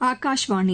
ஆகாஷ்வாணி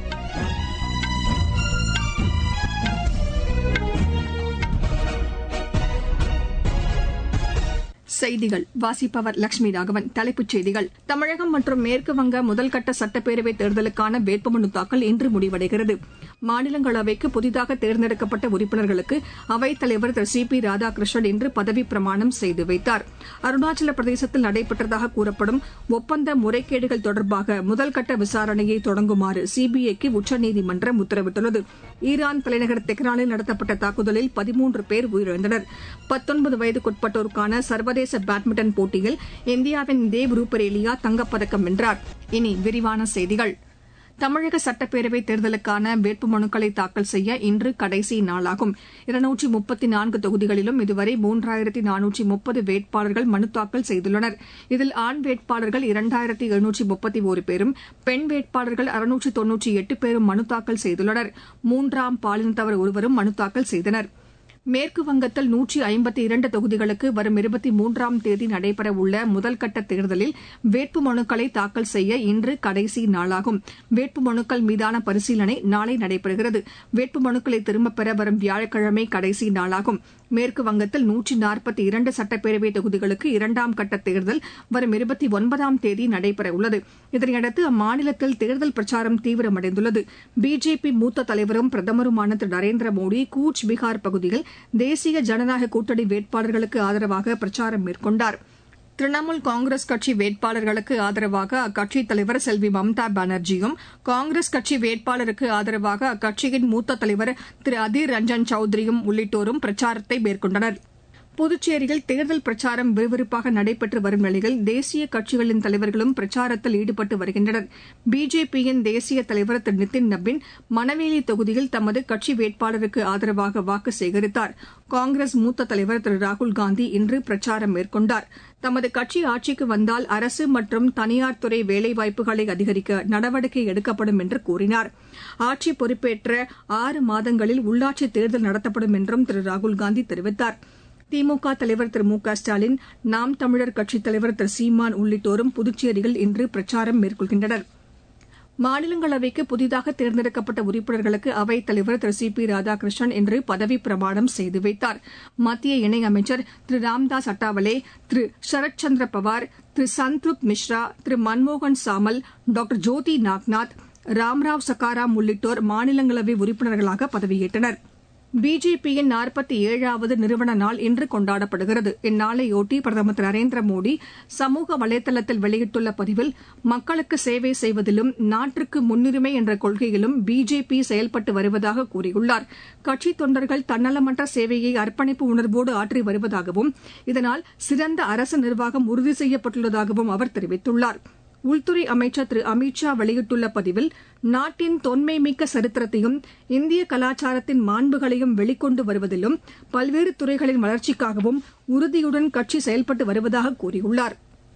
செய்திகள் வாசிப்பவர் லட்சுமி ராகவன் தலைப்புச் செய்திகள் தமிழகம் மற்றும் மேற்குவங்க முதல்கட்ட சட்டப்பேரவைத் தேர்தலுக்கான வேட்புமனு தாக்கல் இன்று முடிவடைகிறது மாநிலங்களவைக்கு புதிதாக தேர்ந்தெடுக்கப்பட்ட உறுப்பினர்களுக்கு அவைத் தலைவர் திரு சி பி ராதாகிருஷ்ணன் இன்று பதவிப் பிரமாணம் செய்து வைத்தார் அருணாச்சல பிரதேசத்தில் நடைபெற்றதாக கூறப்படும் ஒப்பந்த முறைகேடுகள் தொடர்பாக முதல்கட்ட விசாரணையை தொடங்குமாறு சிபிஐக்கு உச்சநீதிமன்றம் உத்தரவிட்டுள்ளது ஈரான் தலைநகர் தெஹ்ரானில் நடத்தப்பட்ட தாக்குதலில் பதிமூன்று பேர் உயிரிழந்தனர் பத்தொன்பது வயதுக்குட்பட்டோருக்கான சர்வதேச பேட்மிண்டன் போட்டியில் இந்தியாவின் தேவ் ரூபரேலியா தங்கப்பதக்கம் வென்றார் இனி விரிவான செய்திகள் தமிழக சட்டப்பேரவைத் தேர்தலுக்கான வேட்புமனுக்களை தாக்கல் செய்ய இன்று கடைசி நாளாகும் இருநூற்றி முப்பத்தி நான்கு தொகுதிகளிலும் இதுவரை மூன்றாயிரத்தி நானூற்றி முப்பது வேட்பாளர்கள் மனு தாக்கல் செய்துள்ளனர் இதில் ஆண் வேட்பாளர்கள் இரண்டாயிரத்தி எழுநூற்றி முப்பத்தி ஒரு பேரும் பெண் வேட்பாளர்கள் அறுநூற்றி தொன்னூற்றி எட்டு பேரும் மனு தாக்கல் செய்துள்ளனர் மூன்றாம் பாலினத்தவர் ஒருவரும் மனு தாக்கல் செய்தனா் மேற்கு வங்கத்தில் நூற்றி ஐம்பத்தி இரண்டு தொகுதிகளுக்கு வரும் இருபத்தி மூன்றாம் தேதி நடைபெறவுள்ள முதல்கட்ட தேர்தலில் வேட்பு மனுக்களை தாக்கல் செய்ய இன்று கடைசி நாளாகும் வேட்பு மனுக்கள் மீதான பரிசீலனை நாளை நடைபெறுகிறது வேட்பு மனுக்களை திரும்பப் பெற வரும் வியாழக்கிழமை கடைசி நாளாகும் மேற்கு வங்கத்தில் நூற்றி நாற்பத்தி இரண்டு சட்டப்பேரவை தொகுதிகளுக்கு இரண்டாம் கட்ட தேர்தல் வரும் இருபத்தி ஒன்பதாம் தேதி நடைபெறவுள்ளது இதனையடுத்து அம்மாநிலத்தில் தேர்தல் பிரச்சாரம் தீவிரமடைந்துள்ளது பிஜேபி மூத்த தலைவரும் பிரதமருமான திரு நரேந்திர மோடி கூச் பீகார் பகுதியில் தேசிய ஜனநாயக கூட்டணி வேட்பாளர்களுக்கு ஆதரவாக பிரச்சாரம் மேற்கொண்டார் திரிணாமுல் காங்கிரஸ் கட்சி வேட்பாளர்களுக்கு ஆதரவாக அக்கட்சித் தலைவர் செல்வி மம்தா பானர்ஜியும் காங்கிரஸ் கட்சி வேட்பாளருக்கு ஆதரவாக அக்கட்சியின் மூத்த தலைவர் திரு அதீர் ரஞ்சன் சௌத்ரியும் உள்ளிட்டோரும் பிரச்சாரத்தை மேற்கொண்டனர் புதுச்சேரியில் தேர்தல் பிரச்சாரம் விறுவிறுப்பாக நடைபெற்று வரும் நிலையில் தேசிய கட்சிகளின் தலைவர்களும் பிரச்சாரத்தில் ஈடுபட்டு வருகின்றனர் பிஜேபியின் தேசிய தலைவர் திரு நிதின் நபின் மணவேலி தொகுதியில் தமது கட்சி வேட்பாளருக்கு ஆதரவாக வாக்கு சேகரித்தார் காங்கிரஸ் மூத்த தலைவர் திரு ராகுல்காந்தி இன்று பிரச்சாரம் மேற்கொண்டார் தமது கட்சி ஆட்சிக்கு வந்தால் அரசு மற்றும் தனியார் துறை வேலைவாய்ப்புகளை அதிகரிக்க நடவடிக்கை எடுக்கப்படும் என்று கூறினார் ஆட்சி பொறுப்பேற்ற ஆறு மாதங்களில் உள்ளாட்சி தேர்தல் நடத்தப்படும் என்றும் திரு ராகுல்காந்தி தெரிவித்தாா் திமுக தலைவர் திரு மு க ஸ்டாலின் நாம் தமிழர் கட்சித் தலைவர் திரு சீமான் உள்ளிட்டோரும் புதுச்சேரியில் இன்று பிரச்சாரம் மேற்கொள்கின்றனர் மாநிலங்களவைக்கு புதிதாக தேர்ந்தெடுக்கப்பட்ட உறுப்பினர்களுக்கு அவைத் தலைவர் திரு சி பி ராதாகிருஷ்ணன் இன்று பதவிப் பிரமாணம் செய்து வைத்தார் மத்திய இணையமைச்சர் திரு ராம்தாஸ் அட்டாவலே திரு சரத் சந்திர பவார் திரு சந்த்ருப் மிஸ்ரா திரு மன்மோகன் சாமல் டாக்டர் ஜோதி நாக்நாத் ராம்ராவ் சக்காராம் உள்ளிட்டோர் மாநிலங்களவை உறுப்பினர்களாக பதவியேற்றனா் பிஜேபியின் நாற்பத்தி ஏழாவது நிறுவன நாள் இன்று கொண்டாடப்படுகிறது இந்நாளையொட்டி பிரதமர் திரு நரேந்திர மோடி சமூக வலைதளத்தில் வெளியிட்டுள்ள பதிவில் மக்களுக்கு சேவை செய்வதிலும் நாட்டிற்கு முன்னுரிமை என்ற கொள்கையிலும் பிஜேபி செயல்பட்டு வருவதாக கூறியுள்ளார் கட்சித் தொண்டர்கள் தன்னலமற்ற சேவையை அர்ப்பணிப்பு உணர்வோடு ஆற்றி வருவதாகவும் இதனால் சிறந்த அரசு நிர்வாகம் உறுதி செய்யப்பட்டுள்ளதாகவும் அவர் தெரிவித்துள்ளாா் உள்துறை அமைச்சர் திரு அமித் ஷா வெளியிட்டுள்ள பதிவில் நாட்டின் தொன்மைமிக்க சரித்திரத்தையும் இந்திய கலாச்சாரத்தின் மாண்புகளையும் வெளிக்கொண்டு வருவதிலும் பல்வேறு துறைகளின் வளர்ச்சிக்காகவும் உறுதியுடன் கட்சி செயல்பட்டு வருவதாக கூறியுள்ளார்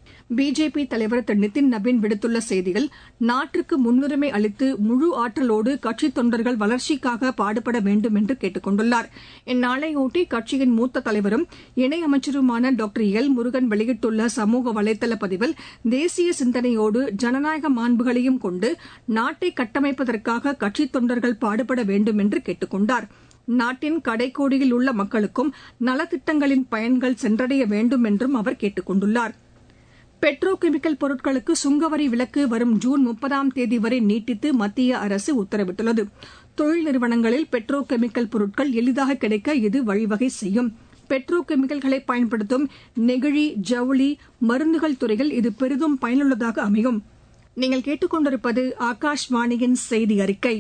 பிஜேபி தலைவர் திரு நிதின் நபின் விடுத்துள்ள செய்தியில் நாட்டிற்கு முன்னுரிமை அளித்து முழு ஆற்றலோடு கட்சித் தொண்டர்கள் வளர்ச்சிக்காக பாடுபட வேண்டும் என்று கேட்டுக் கொண்டுள்ளார் இந்நாளையொட்டி கட்சியின் மூத்த தலைவரும் இணையமைச்சருமான டாக்டர் எல் முருகன் வெளியிட்டுள்ள சமூக வலைதள பதிவில் தேசிய சிந்தனையோடு ஜனநாயக மாண்புகளையும் கொண்டு நாட்டை கட்டமைப்பதற்காக கட்சித் தொண்டர்கள் பாடுபட வேண்டும் என்று கேட்டுக் கொண்டாா் நாட்டின் கடைக்கோடியில் உள்ள மக்களுக்கும் நலத்திட்டங்களின் பயன்கள் சென்றடைய வேண்டும் என்றும் அவர் கேட்டுக் கொண்டுள்ளார் பெட்ரோ கெமிக்கல் பொருட்களுக்கு சுங்கவரி விலக்கு வரும் ஜூன் முப்பதாம் தேதி வரை நீட்டித்து மத்திய அரசு உத்தரவிட்டுள்ளது தொழில் நிறுவனங்களில் பெட்ரோ கெமிக்கல் பொருட்கள் எளிதாக கிடைக்க இது வழிவகை செய்யும் பெட்ரோ கெமிக்கல்களை பயன்படுத்தும் நெகிழி ஜவுளி மருந்துகள் துறையில் இது பெரிதும் பயனுள்ளதாக அமையும் நீங்கள் கேட்டுக்கொண்டிருப்பது ஆகாஷ்வாணியின் செய்தி அறிக்கை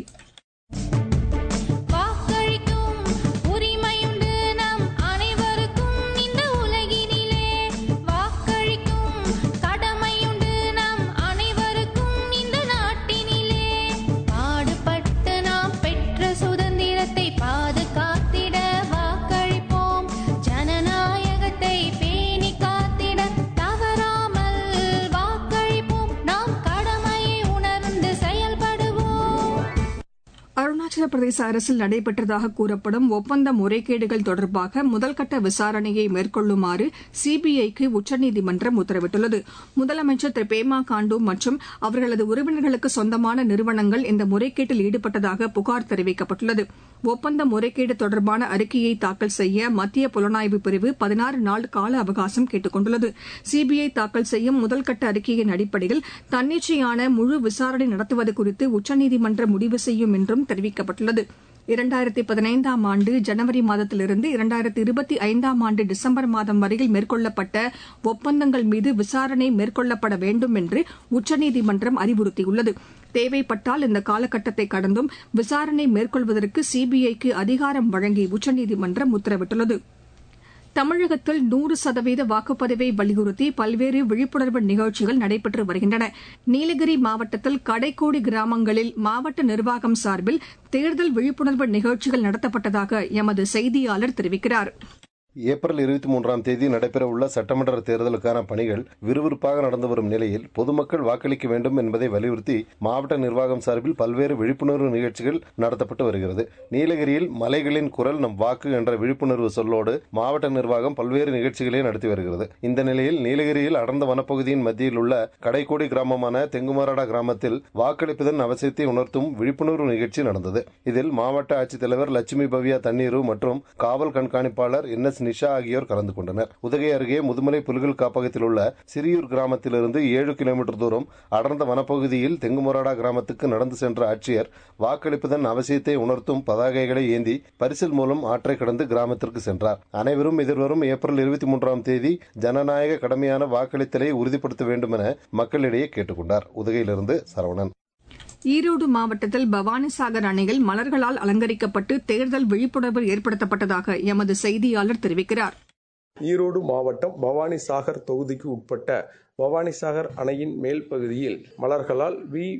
அருணாச்சல பிரதேச அரசில் நடைபெற்றதாக கூறப்படும் ஒப்பந்த முறைகேடுகள் தொடர்பாக முதல்கட்ட விசாரணையை மேற்கொள்ளுமாறு சிபிஐக்கு உச்சநீதிமன்றம் உத்தரவிட்டுள்ளது முதலமைச்சர் திரு பேமா காண்டு மற்றும் அவர்களது உறவினர்களுக்கு சொந்தமான நிறுவனங்கள் இந்த முறைகேட்டில் ஈடுபட்டதாக புகார் தெரிவிக்கப்பட்டுள்ளது ஒப்பந்த முறைகேடு தொடர்பான அறிக்கையை தாக்கல் செய்ய மத்திய புலனாய்வு பிரிவு பதினாறு நாள் கால அவகாசம் கேட்டுக் கொண்டுள்ளது சிபிஐ தாக்கல் செய்யும் முதல்கட்ட அறிக்கையின் அடிப்படையில் தன்னிச்சையான முழு விசாரணை நடத்துவது குறித்து உச்சநீதிமன்றம் முடிவு செய்யும் என்றும் தெரிவிக்கப்பட்டுள்ளது இரண்டாயிரத்தி பதினைந்தாம் ஆண்டு ஜனவரி மாதத்திலிருந்து இரண்டாயிரத்தி இருபத்தி ஐந்தாம் ஆண்டு டிசம்பர் மாதம் வரையில் மேற்கொள்ளப்பட்ட ஒப்பந்தங்கள் மீது விசாரணை மேற்கொள்ளப்பட வேண்டும் என்று உச்சநீதிமன்றம் அறிவுறுத்தியுள்ளது தேவைப்பட்டால் இந்த காலகட்டத்தை கடந்தும் விசாரணை மேற்கொள்வதற்கு சிபிஐக்கு அதிகாரம் வழங்கி உச்சநீதிமன்றம் உத்தரவிட்டுள்ளது தமிழகத்தில் நூறு சதவீத வாக்குப்பதிவை வலியுறுத்தி பல்வேறு விழிப்புணர்வு நிகழ்ச்சிகள் நடைபெற்று வருகின்றன நீலகிரி மாவட்டத்தில் கடைக்கோடி கிராமங்களில் மாவட்ட நிர்வாகம் சார்பில் தேர்தல் விழிப்புணர்வு நிகழ்ச்சிகள் நடத்தப்பட்டதாக எமது செய்தியாளர் தெரிவிக்கிறார் ஏப்ரல் இருபத்தி மூன்றாம் தேதி நடைபெறவுள்ள சட்டமன்ற தேர்தலுக்கான பணிகள் விறுவிறுப்பாக நடந்து வரும் நிலையில் பொதுமக்கள் வாக்களிக்க வேண்டும் என்பதை வலியுறுத்தி மாவட்ட நிர்வாகம் சார்பில் பல்வேறு விழிப்புணர்வு நிகழ்ச்சிகள் நடத்தப்பட்டு வருகிறது நீலகிரியில் மலைகளின் குரல் நம் வாக்கு என்ற விழிப்புணர்வு சொல்லோடு மாவட்ட நிர்வாகம் பல்வேறு நிகழ்ச்சிகளை நடத்தி வருகிறது இந்த நிலையில் நீலகிரியில் அடர்ந்த வனப்பகுதியின் மத்தியில் உள்ள கடைக்கோடி கிராமமான தெங்குமாரடா கிராமத்தில் வாக்களிப்பதன் அவசியத்தை உணர்த்தும் விழிப்புணர்வு நிகழ்ச்சி நடந்தது இதில் மாவட்ட ஆட்சித்தலைவர் லட்சுமி பவ்யா தண்ணீரு மற்றும் காவல் கண்காணிப்பாளர் என் எஸ் நிஷா ஆகியோர் கலந்து கொண்டனர் உதகை அருகே முதுமலை புலிகள் காப்பகத்தில் உள்ள சிறியூர் கிராமத்திலிருந்து ஏழு கிலோமீட்டர் தூரம் அடர்ந்த வனப்பகுதியில் தெங்குமொராடா கிராமத்துக்கு நடந்து சென்ற ஆட்சியர் வாக்களிப்பதன் அவசியத்தை உணர்த்தும் பதாகைகளை ஏந்தி பரிசில் மூலம் ஆற்றை கடந்து கிராமத்திற்கு சென்றார் அனைவரும் எதிர்வரும் ஏப்ரல் இருபத்தி மூன்றாம் தேதி ஜனநாயக கடமையான வாக்களித்தலை உறுதிப்படுத்த வேண்டும் என மக்களிடையே கேட்டுக்கொண்டார் உதகையிலிருந்து சரவணன் ஈரோடு மாவட்டத்தில் பவானிசாகர் அணையில் மலர்களால் அலங்கரிக்கப்பட்டு தேர்தல் விழிப்புணர்வு ஏற்படுத்தப்பட்டதாக எமது செய்தியாளர் தெரிவிக்கிறார் ஈரோடு மாவட்டம் பவானிசாகர் தொகுதிக்கு உட்பட்ட பவானிசாகர் அணையின் மேல் பகுதியில் மலர்களால்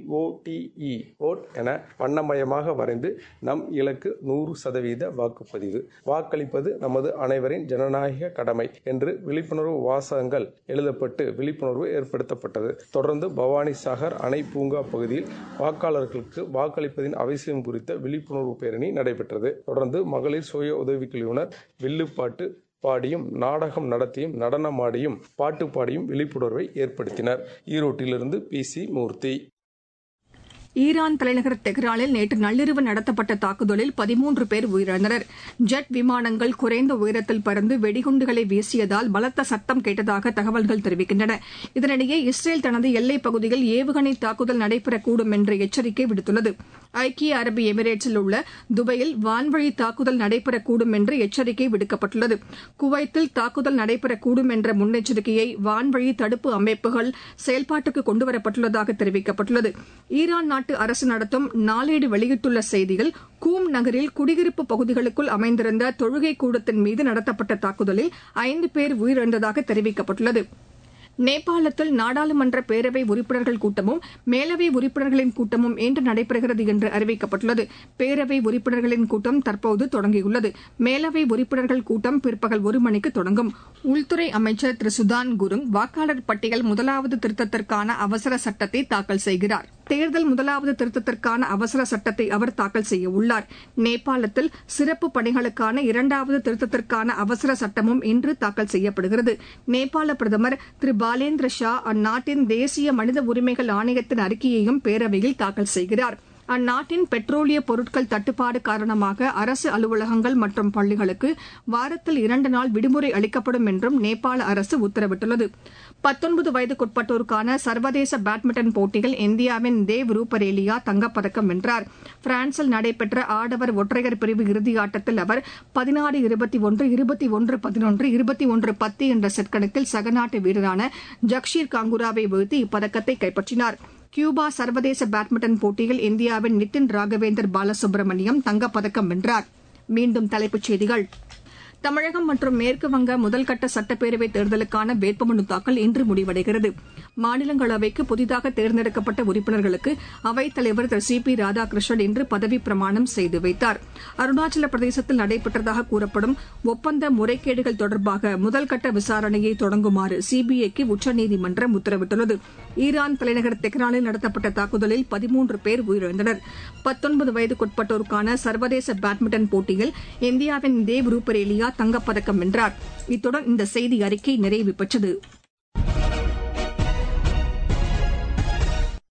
விஓடிஇ ஓட் என வண்ணமயமாக வரைந்து நம் இலக்கு நூறு சதவீத வாக்குப்பதிவு வாக்களிப்பது நமது அனைவரின் ஜனநாயக கடமை என்று விழிப்புணர்வு வாசகங்கள் எழுதப்பட்டு விழிப்புணர்வு ஏற்படுத்தப்பட்டது தொடர்ந்து பவானிசாகர் அணை பூங்கா பகுதியில் வாக்காளர்களுக்கு வாக்களிப்பதின் அவசியம் குறித்த விழிப்புணர்வு பேரணி நடைபெற்றது தொடர்ந்து மகளிர் சுய உதவிக்குழுவினர் வில்லுப்பாட்டு பாடியும் நாடகம் நடத்தியும் நடனமாடியும் பாட்டு பாடியும் விழிப்புணர்வை ஏற்படுத்தினர் ஈரோட்டிலிருந்து பி சி மூர்த்தி ஈரான் தலைநகர் தெஹ்ரானில் நேற்று நள்ளிரவு நடத்தப்பட்ட தாக்குதலில் பதிமூன்று பேர் உயிரிழந்தனர் ஜெட் விமானங்கள் குறைந்த உயரத்தில் பறந்து வெடிகுண்டுகளை வீசியதால் பலத்த சத்தம் கேட்டதாக தகவல்கள் தெரிவிக்கின்றன இதனிடையே இஸ்ரேல் தனது எல்லைப் பகுதியில் ஏவுகணை தாக்குதல் நடைபெறக்கூடும் என்று எச்சரிக்கை விடுத்துள்ளது ஐக்கிய அரபு எமிரேட்ஸில் உள்ள துபாயில் வான்வழி தாக்குதல் நடைபெறக்கூடும் என்று எச்சரிக்கை விடுக்கப்பட்டுள்ளது குவைத்தில் தாக்குதல் நடைபெறக்கூடும் என்ற முன்னெச்சரிக்கையை வான்வழி தடுப்பு அமைப்புகள் செயல்பாட்டுக்கு கொண்டுவரப்பட்டுள்ளதாக தெரிவிக்கப்பட்டுள்ளது ஈரான் நாட்டு அரசு நடத்தும் நாளேடு வெளியிட்டுள்ள செய்தியில் கூம் நகரில் குடியிருப்பு பகுதிகளுக்குள் அமைந்திருந்த தொழுகை கூடத்தின் மீது நடத்தப்பட்ட தாக்குதலில் ஐந்து பேர் உயிரிழந்ததாக தெரிவிக்கப்பட்டுள்ளது நேபாளத்தில் நாடாளுமன்ற பேரவை உறுப்பினர்கள் கூட்டமும் மேலவை உறுப்பினர்களின் கூட்டமும் இன்று நடைபெறுகிறது என்று அறிவிக்கப்பட்டுள்ளது பேரவை உறுப்பினர்களின் கூட்டம் தற்போது தொடங்கியுள்ளது மேலவை உறுப்பினர்கள் கூட்டம் பிற்பகல் ஒரு மணிக்கு தொடங்கும் உள்துறை அமைச்சர் திரு சுதான் குருங் வாக்காளர் பட்டியல் முதலாவது திருத்தத்திற்கான அவசர சட்டத்தை தாக்கல் செய்கிறார் தேர்தல் முதலாவது திருத்தத்திற்கான அவசர சட்டத்தை அவர் தாக்கல் செய்ய உள்ளார் நேபாளத்தில் சிறப்பு பணிகளுக்கான இரண்டாவது திருத்தத்திற்கான அவசர சட்டமும் இன்று தாக்கல் செய்யப்படுகிறது நேபாள பிரதமர் திரு பாலேந்திர ஷா அந்நாட்டின் தேசிய மனித உரிமைகள் ஆணையத்தின் அறிக்கையையும் பேரவையில் தாக்கல் செய்கிறார் அந்நாட்டின் பெட்ரோலிய பொருட்கள் தட்டுப்பாடு காரணமாக அரசு அலுவலகங்கள் மற்றும் பள்ளிகளுக்கு வாரத்தில் இரண்டு நாள் விடுமுறை அளிக்கப்படும் என்றும் நேபாள அரசு உத்தரவிட்டுள்ளது பத்தொன்பது வயதுக்குட்பட்டோருக்கான சர்வதேச பேட்மிண்டன் போட்டியில் இந்தியாவின் தேவ் ரூபரேலியா தங்கப்பதக்கம் வென்றார் பிரான்சில் நடைபெற்ற ஆடவர் ஒற்றையர் பிரிவு இறுதியாட்டத்தில் அவர் பதினாறு இருபத்தி ஒன்று இருபத்தி ஒன்று பதினொன்று இருபத்தி ஒன்று பத்து என்ற செட் கணக்கில் சகநாட்டு வீரரான ஜக்ஷீர் காங்குராவை வீழ்த்தி இப்பதக்கத்தை கைப்பற்றினார் கியூபா சர்வதேச பேட்மிண்டன் போட்டியில் இந்தியாவின் நிதின் ராகவேந்தர் பாலசுப்ரமணியம் தங்கப்பதக்கம் வென்றார் மீண்டும் தலைப்புச் செய்திகள் தமிழகம் மற்றும் மேற்கு வங்க முதல்கட்ட சட்டப்பேரவை தேர்தலுக்கான வேட்புமனு தாக்கல் இன்று முடிவடைகிறது மாநிலங்களவைக்கு புதிதாக தேர்ந்தெடுக்கப்பட்ட உறுப்பினர்களுக்கு அவைத் தலைவர் திரு சி பி ராதாகிருஷ்ணன் இன்று பதவிப் பிரமாணம் செய்து வைத்தார் அருணாச்சல பிரதேசத்தில் நடைபெற்றதாக கூறப்படும் ஒப்பந்த முறைகேடுகள் தொடர்பாக முதல்கட்ட விசாரணையை தொடங்குமாறு சிபிஐக்கு உச்சநீதிமன்றம் உத்தரவிட்டுள்ளது ஈரான் தலைநகர் தெஹ்ரானில் நடத்தப்பட்ட தாக்குதலில் பதிமூன்று பேர் உயிரிழந்தனர் பத்தொன்பது வயதுக்குட்பட்டோருக்கான சர்வதேச பேட்மிண்டன் போட்டியில் இந்தியாவின் தேவ் ரூபரேலியா தங்கப்பதக்கம் வென்றார் இத்துடன் இந்த செய்தி அறிக்கை நிறைவு பெற்றது